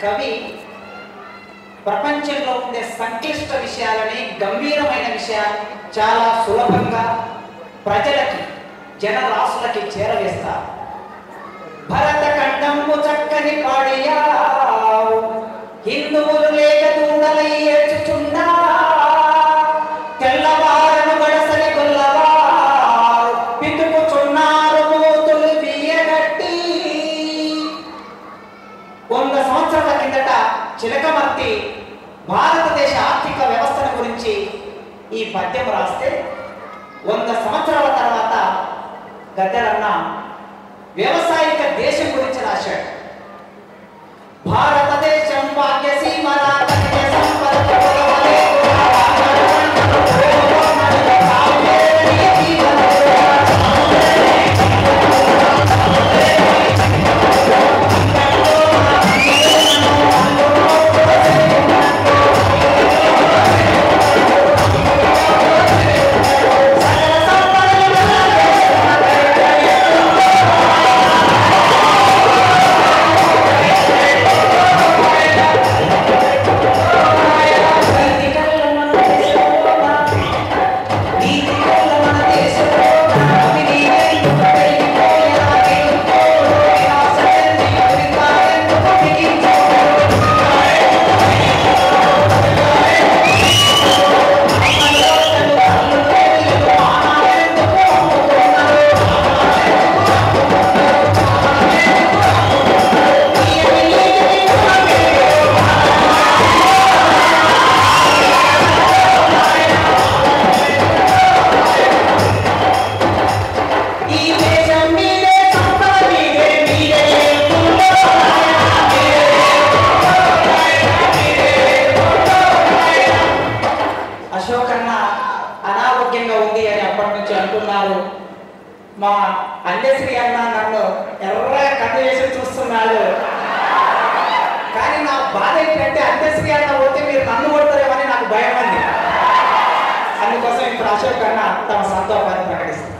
కవి ప్రపంచంలో ఉండే సంక్లిష్ట విషయాలని గంభీరమైన విషయాలు చాలా సులభంగా ప్రజలకి జనరాశులకి చేరవేస్తారు భరత ఖండము చక్కని పాడియావు హిందువులు లేక దూడలై ఏడ్చుచున్నా తెల్లవారను గడసరి గొల్లవారు పితుకుచున్నారు మూతులు బియ్యగట్టి వంద సంవత్సరాల కిందట చిలకమర్తి భారతదేశ ఆర్థిక వ్యవస్థల గురించి ఈ పద్యం రాస్తే వంద సంవత్సరాల తర్వాత గద్దరన్న వ్యవసాయిక దేశం గురించి రాశాడు భారతదేశం భాగ్యసీమ రాకన్య సంపద పొలవలే ఈ దేశం మీదే సంపద మీదే మీదే అశోక్ అన్న అనారోగ్యంగా ఉంది అని అప్పటి నుంచి అంటున్నారు మా అందశ్రీ అన్న నన్ను ఎర్ర కన్ను వేసి చూస్తున్నాడు కానీ నా బాధ ఏంటంటే అందశ్రీ అన్న పోతే మీరు నన్ను కొడతారేమని నాకు భయం ఉంది అందుకోసం ఇప్పుడు అశోక్ అన్న తమ సంతోషాన్ని ప్రకటిస్తారు